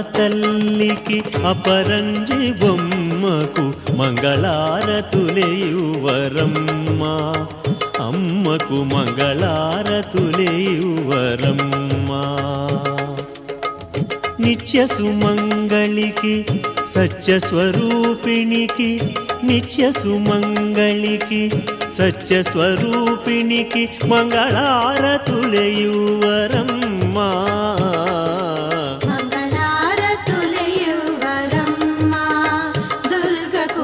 తల్లికి అపరంజి బొమ్మకు మంగళారతులేయువరమ్మ అమ్మకు మంగళారతులేయువరమ్మ నిత్య సుమంగళికి సత్య స్వరూపిణికి నిత్య సుమంగళికి సత్య స్వరూపిణికి మంగళారతులయువరమ్మా మంగళారతులయువరమ్మా దుర్గకు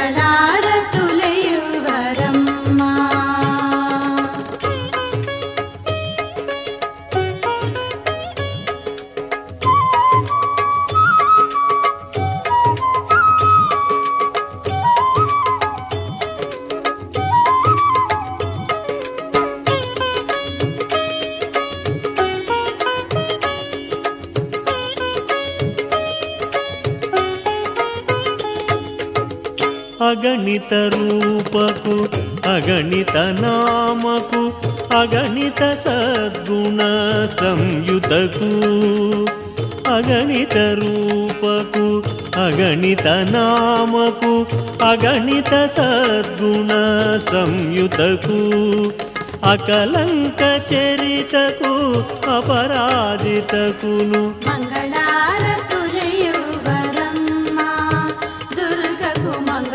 మంగళారతులయువరమ్మా అగణిత రూపకు అగణిత నామకు అగణిత సద్గుణ సంయుతకు అగణిత రూపకు అగణిత నామకు అగణిత సద్గుణ సంయుతకు అకలంక చరితకు అపరాజితకును మంగళారతులయువరమ్మా దుర్గకు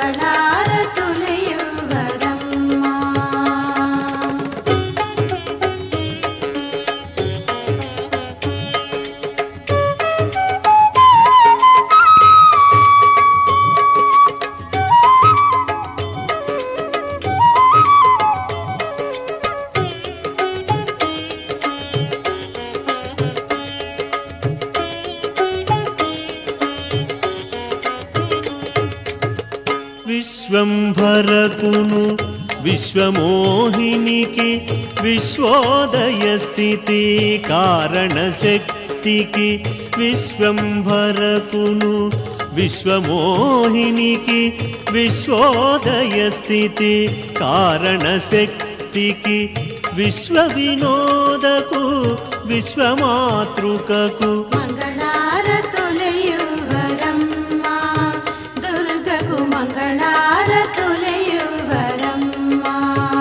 మంగళారతులయువరమ్మా విశ్వంభరకును విశ్వమోహినికి విశ్వోదయ స్థితి కారణ శక్తికి విశ్వంభరకును విశ్వమోహినికి విశ్వోదయ స్థితి కారణ శక్తికి విశ్వ వినోదకు విశ్వమాతృకకు మంగళారతులయువరమ్మా దుర్గకు మంగళారతులయువరమ్మా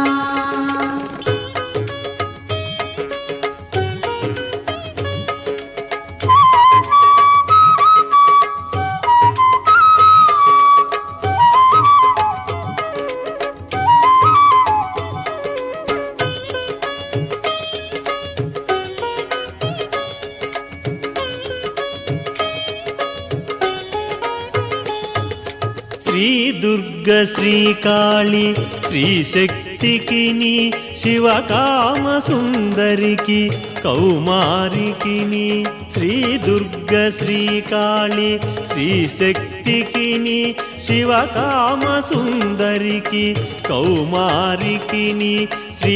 శ్రీ దుర్గ శ్రీకాళి శ్రీ శక్తికి శివకామ సుందరికి కౌమారికి శ్రీ దుర్గ శ్రీకాళి శ్రీ శక్తికి శివకామ సుందరికి కౌమారికి శ్రీ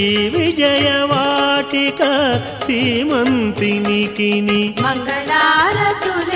విజయవాటిక సీమంతినికి మంగళారతుల